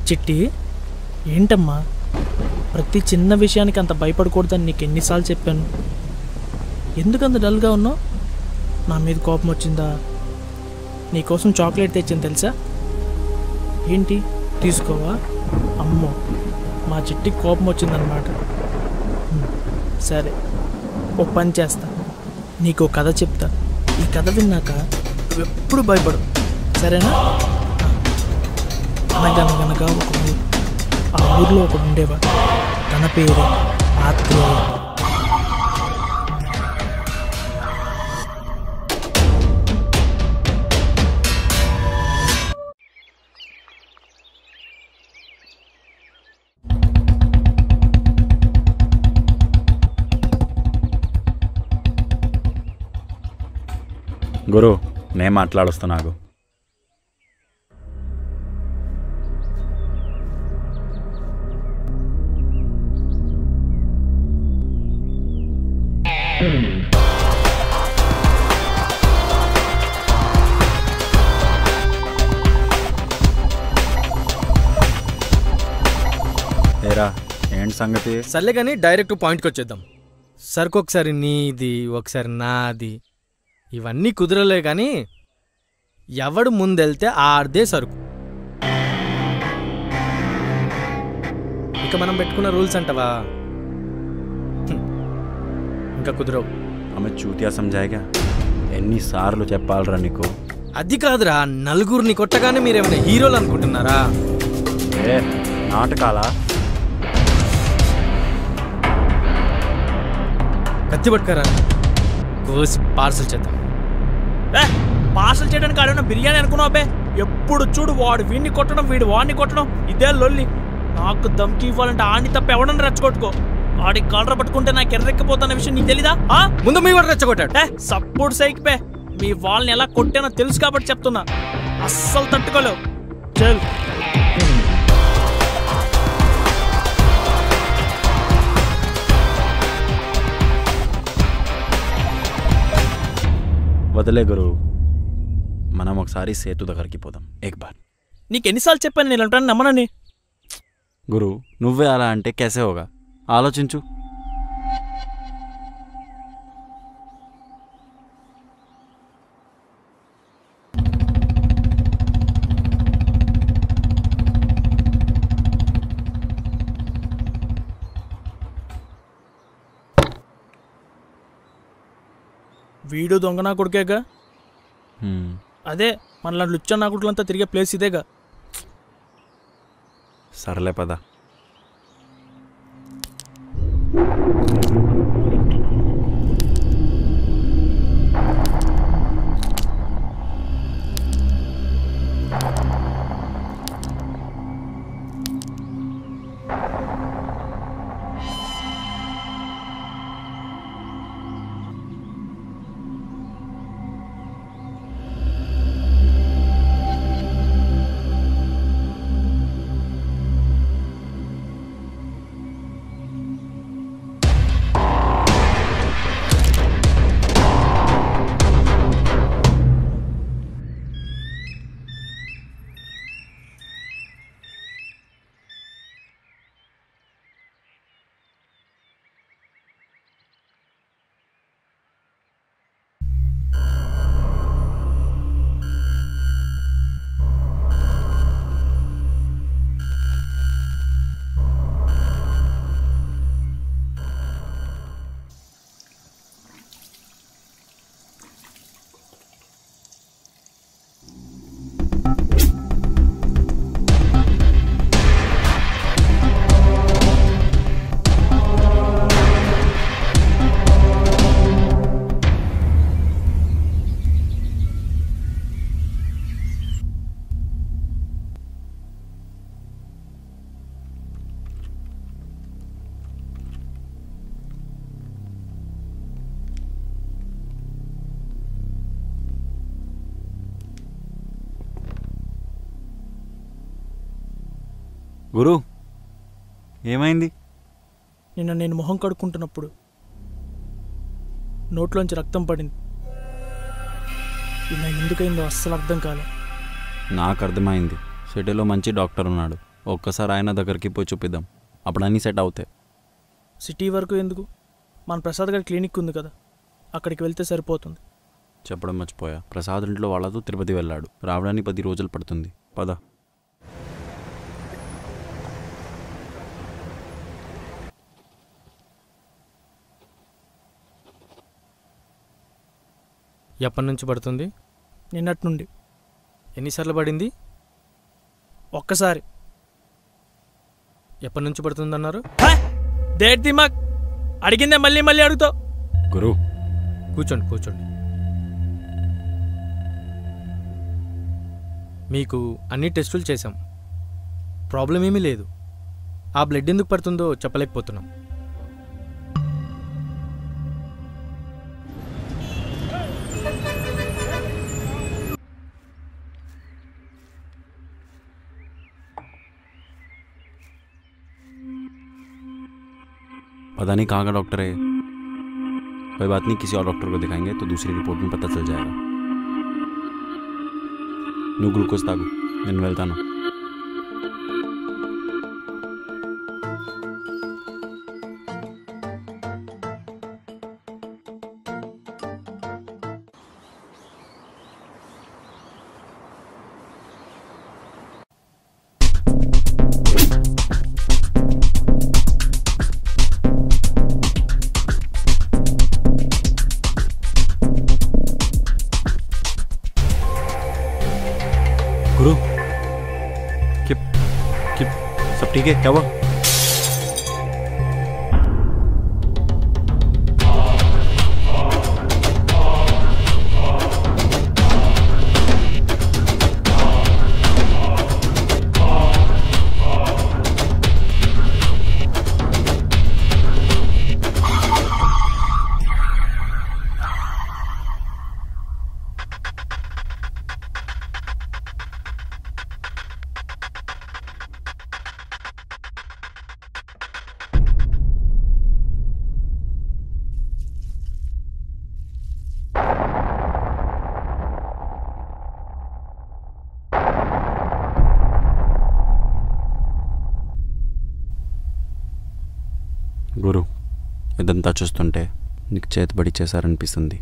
చిట్టి ఏంటమ్మా ప్రతి చిన్న విషయానికి అంత భయపడకూడదని నీకు ఎన్నిసార్లు చెప్పాను ఎందుకంత డల్గా ఉన్నావు నా మీద కోపం వచ్చిందా నీకోసం చాక్లెట్ తెచ్చింది తెలుసా ఏంటి తీసుకోవా అమ్మో మా చిట్టికి కోపం వచ్చిందనమాట హ్మ్, సరే ఓ పని చేస్తా నీకు ఓ కథ చెప్తా ఈ కథ విన్నాక నువ్వు ఎప్పుడు భయపడు సరేనా అనగనగనగా ఒక ఊరు ఆ ఊర్లో ఒకడు ఉండేవాడు తన పేరు ఆత్రేయ గురు నేను మాట్లాడుస్తున్నాగు ఏరా ఏంటి సంగతి సర్లే కానీ డైరెక్ట్ పాయింట్కి వచ్చేద్దాం సరుకు ఒకసారి నీది ఒకసారి నాది ఇవన్నీ కుదరలే కానీ ఎవడు ముందెళ్తే ఆడదే సరుకు ఇక మనం పెట్టుకున్న రూల్స్ అంటవా హ్మ్. ఇంకా కుదరవు ఆమె చూతియా సంజాయిగా ఎన్నిసార్లు చెప్పాలరా నీకు అది కాదురా నలుగురిని కొట్టగానే మీరేమైనా హీరోలు అనుకుంటున్నారా ఏ నాటకాలా కత్తి పట్టుకరా కోసి పార్సల్ చేద్దాం ఏ పార్సల్ చేయడానికి ఆడేమన్నా బిర్యానీ అనుకున్నావు బే ఎప్పుడు చూడు వాడు వీడిని కొట్టడం వీడు వాడిని కొట్టడం ఇదే లొల్లి నాకు దమ్కి ఇవ్వాలంటే ఆడిని తప్ప ఎవడని రెచ్చగొట్టుకో ఆడి కాలర పట్టుకుంటే నాకు ఎర్రెక్కిపోతున్న విషయం నీకు తెలీదా ఆ? ముందు మీ వాడు రెచ్చగొట్టాడు ఏ సపోర్ట్ సైకి పే మీ వాళ్ళని ఎలా కొట్టానో తెలుసు కాబట్టి చెప్తున్నా అస్సలు తట్టుకోలేవు చల్ వదిలే గురు మనం ఒకసారి సేతు దగ్గరికి పోదాం ఎక్ బార్ నీకు ఎన్నిసార్లు చెప్పాను నేను అంటాను నమ్మనని గురు నువ్వే అలా అంటే కేసే హోగా ఆలోచించు వీడు దొంగ నా కొడుకేగా హ్మ్. అదే మన లుచ్చ నా కొడుకులంతా తిరిగే ప్లేస్ ఇదేగా సర్లే పద గురు ఏమైంది నిన్న నేను మొహం కడుక్కుంటున్నప్పుడు నోట్లోంచి రక్తం పడింది ఇలా ఎందుకైందో అస్సలు అర్థం కాలే నాకు అర్థమైంది సిటీలో మంచి డాక్టర్ ఉన్నాడు ఒక్కసారి ఆయన దగ్గరికి పోయి చూపిద్దాం అప్పుడు అన్నీ సెట్ అవుతాయి సిటీ వరకు ఎందుకు మన ప్రసాద్ గారి క్లినిక్ ఉంది కదా అక్కడికి వెళ్తే సరిపోతుంది చెప్పడం మర్చిపోయా ప్రసాద్ ఇంట్లో వాళ్ళతో తిరుపతి వెళ్ళాడు రావడానికి పది రోజులు పడుతుంది పద ఎప్పటి నుంచి పడుతుంది నిన్నటి నుండి ఎన్నిసార్లు పడింది ఒక్కసారి ఎప్పటి నుంచి పడుతుంది అన్నారు దేట్ దిమాగ్ అడిగిందే మళ్ళీ మళ్ళీ అడుగుతావు గురు కూర్చోండి కూర్చోండి మీకు అన్ని టెస్టులు చేశాం ప్రాబ్లం ఏమీ లేదు ఆ బ్లడ్ ఎందుకు పడుతుందో చెప్పలేకపోతున్నాం पता नहीं कहाँ का डॉक्टर है कोई बात नहीं किसी और डॉक्टर को दिखाएंगे तो दूसरी रिपोर्ट में पता चल जाएगा నువ్వు గ్లూకోజ్ తాగు నేను వెళ్తాను गुरु किप किप सब ठीक है क्या हुआ గురు ఇదంతా చూస్తుంటే నీకు చేతిబడి చేశారనిపిస్తుంది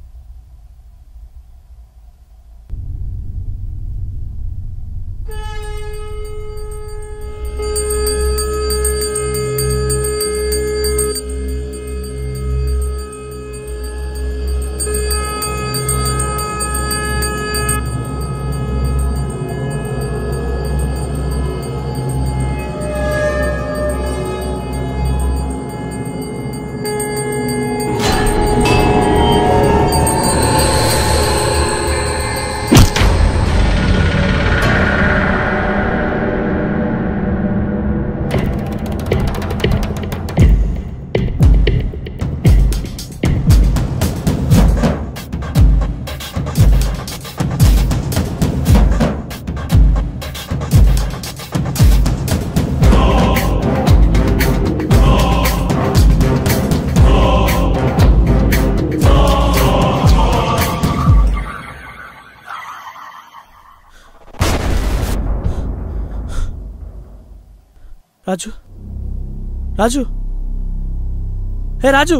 రాజు రాజు హే రాజు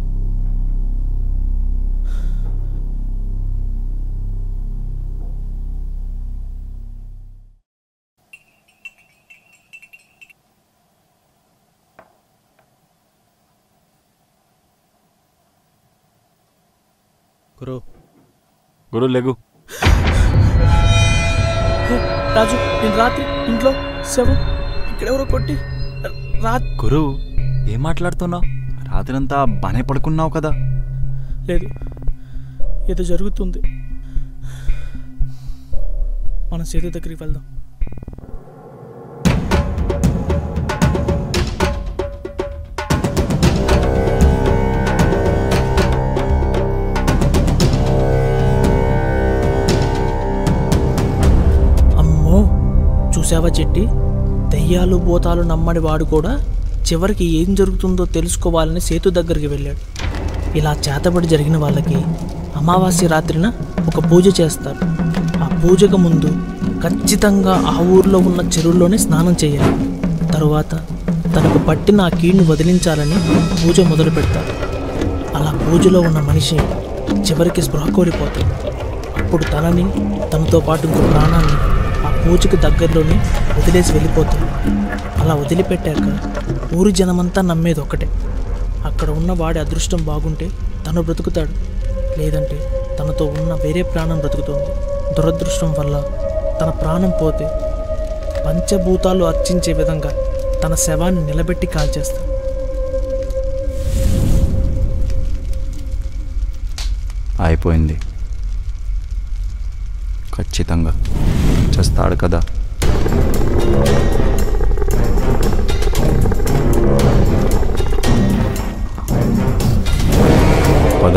గురు గురు లేగు హే, రాజు నేను రాత్రి ఇంట్లో శవం ఇక్కడెవరో కొట్టి రా గురు ఏం మాట్లాడుతున్నావు రాత్రంతా బానే పడుకున్నావు కదా లేదు ఏదో జరుగుతుంది మన సేతు దగ్గరికి వెళ్దాం అమ్మో చూసావా చెట్టి దెయ్యాలు భూతాలు నమ్మడి వాడు కూడా చివరికి ఏం జరుగుతుందో తెలుసుకోవాలని సేతు దగ్గరికి వెళ్ళాడు ఇలా చేతబడి జరిగిన వాళ్ళకి అమావాస్య రాత్రిన ఒక పూజ చేస్తారు ఆ పూజకు ముందు ఖచ్చితంగా ఆ ఊర్లో ఉన్న చెరువుల్లోనే స్నానం చేయాలి తరువాత తనకు పట్టిన ఆ కీడును వదిలించాలని పూజ మొదలు పెడతారు అలా పూజలో ఉన్న మనిషి చివరికి స్పృహ కోల్పోతాడు అప్పుడు తనని తనతో పాటు ఇంకో ప్రాణాన్ని ఆ పూజకి దగ్గరలోనే వదిలేసి వెళ్ళిపోతాడు అలా వదిలిపెట్టాక ఊరి జనమంతా నమ్మేది ఒకటే అక్కడ ఉన్న వాడి అదృష్టం బాగుంటే తను బ్రతుకుతాడు లేదంటే తనతో ఉన్న వేరే ప్రాణం బ్రతుకుతుంది దురదృష్టం వల్ల తన ప్రాణం పోతే పంచభూతాలు అర్చించే విధంగా తన శవాన్ని నిలబెట్టి కాల్చేస్తాడు అయిపోయింది ఖచ్చితంగా చేస్తాడు కదా పద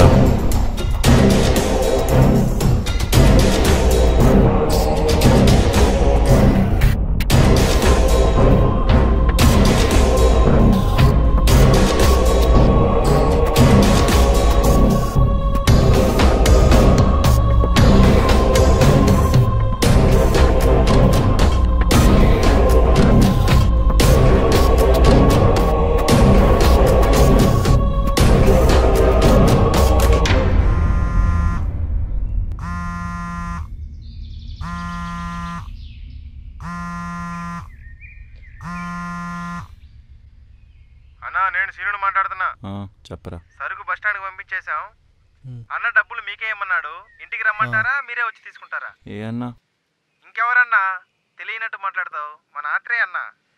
అన్నా నేను సీనుడు మాట్లాడుతున్నా ఆ, చెప్పరా సరుకు బస్ స్టాండ్కి పంపించేశాం అన్న డబ్బులు మీకే ఇమ్మన్నాడు ఇంటికి రమ్మంటారా మీరే వచ్చి తీసుకుంటారా ఏ అన్నా ఇంకెవరన్నా తెలియనట్టు మాట్లాడతావు మన ఆత్రే అన్న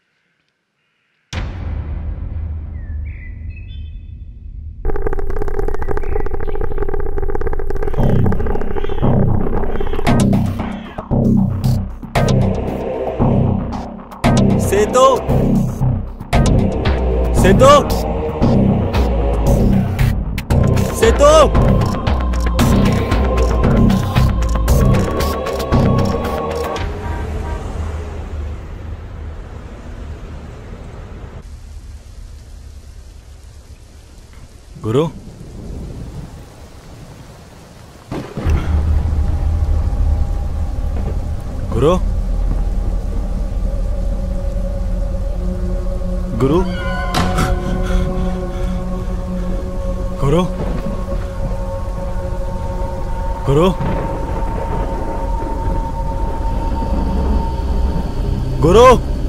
సేతో సేతో సేతో గురు గురు గురు గురు గురు గురు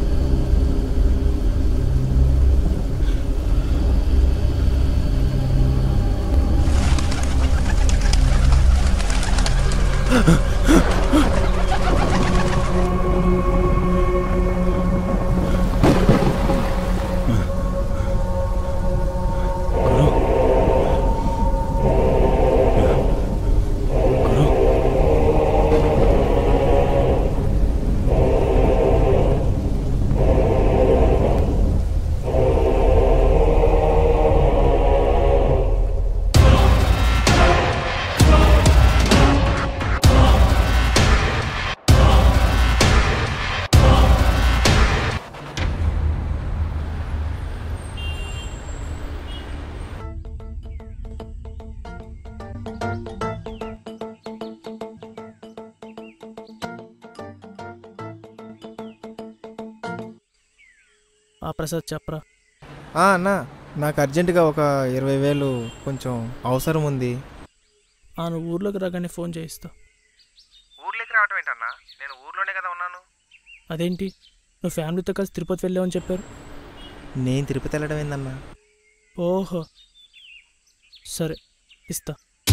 ఆ ప్రసాద్ చెప్పరా ఆ, అన్న నాకు అర్జెంటుగా ఒక ఇరవై వేలు కొంచెం అవసరం ఉంది ఆ నువ్వు ఊర్లోకి రాగానే ఫోన్ చేయిస్తా ఊర్లోకి రావటం ఏంటన్నా నేను ఊర్లోనే కదా ఉన్నాను అదేంటి నువ్వు ఫ్యామిలీతో కలిసి తిరుపతి వెళ్ళావని చెప్పారు నేను తిరుపతి వెళ్ళడం ఏందన్నా ఓహో సరే ఇస్తా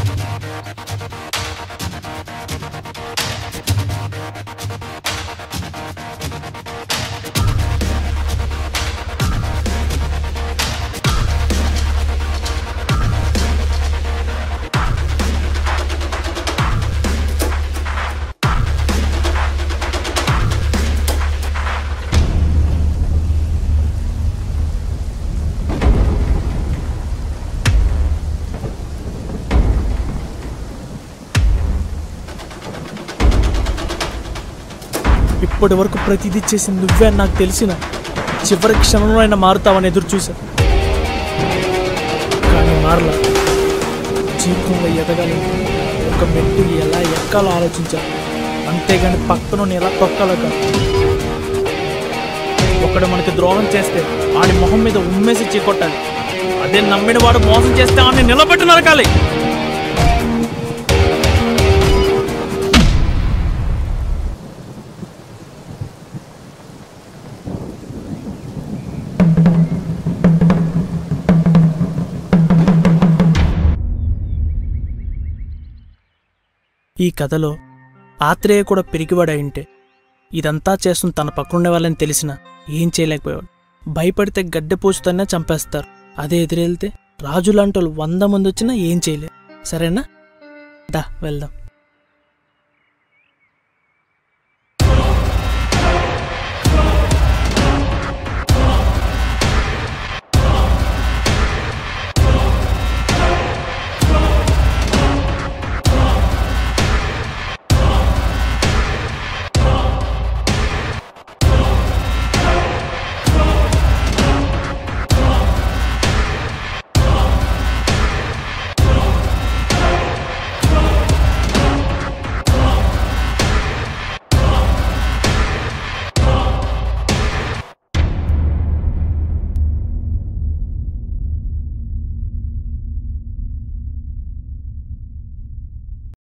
ఇప్పటి వరకు ప్రతిదీ చేసి నువ్వే అని నాకు తెలిసిన చివరి క్షణంలో అయినా మారుతావని ఎదురు చూశా కానీ మారలా జీవితంలో ఎదగాలి ఒక మెట్టు ఎలా ఎక్కాలో ఆలోచించా అంతేగాని పక్కన ఎలా తొక్కలో కాదు ఒకడు మనకి ద్రోహం చేస్తే ఆడి మొహం మీద ఉమ్మేసి చీకొట్టాలి అదే నమ్మిన వాడు మోసం చేస్తే ఆడిని నిలబెట్టి నరకాలి ఈ కథలో ఆత్రేయ కూడా పిరికివాడై ఉంటే ఇదంతా చేస్తున్న తన పక్కనుండే వాళ్ళని తెలిసినా ఏం చేయలేకపోయాడు భయపడితే గడ్డె పూచుతోనే చంపేస్తారు అదే ఎదురెళ్తే రాజు లాంటి వాళ్ళు వంద మంది వచ్చినా ఏం చేయలేరు సరేనా దా వెళ్దాం